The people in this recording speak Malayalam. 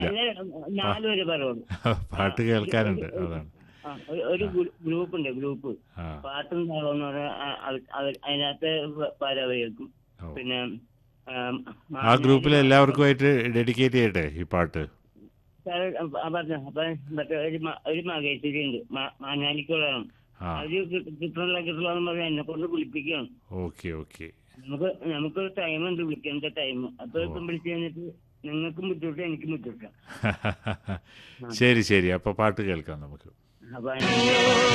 അല്ല നാലുപേര് പറയുള്ളൂ പാട്ട് കേൾക്കാനുണ്ട് അതാണ് ആ, ഒരു- ഒരു ഗ്രൂപ്പ് ഉണ്ട് ഗ്രൂപ്പ് ആ പാട്ടും താളവും എന്ന് പറഞ്ഞാൽ ആ- അത്- അത് അതിനകത്ത് പരവ കേൾക്കും ഓ. പിന്നെ ആം, ആ ഗ്രൂപ്പിൽ എല്ലാവർക്കുമായിട്ട് ഡെഡിക്കേറ്റ് ചെയ്യട്ടെ ഈ പാട്ട് സാറ് ആ പറഞ്ഞു അപ്പൊ മറ്റേ ഒരു മ- ഒരു മകേശ്വരി ഉണ്ട് മാഞ്ഞാലിക്കുള്ളതാണ് ആ അവര് കി- കിട്ടണില്ല കിട്ടണില്ല എന്ന് പറഞ്ഞാൽ എന്നെ കൊണ്ട് വിളിപ്പിക്കുകയാണ് ഓക്കെ ഓക്കെ നമുക്ക് നമുക്ക് ടൈം ഉണ്ട് വിളിക്കേണ്ട ടൈം അപ്പൊ ഇപ്പം വിളിച്ചു കഴിഞ്ഞിട്ട് നിങ്ങൾക്കും ബുദ്ധിമുട്ട് എനിക്കും ബുദ്ധിമുട്ടാണ് ശരി ശരി അപ്പൊ പാട്ട് കേൾക്കാം നമുക്ക് അപ്പൊ അതിന്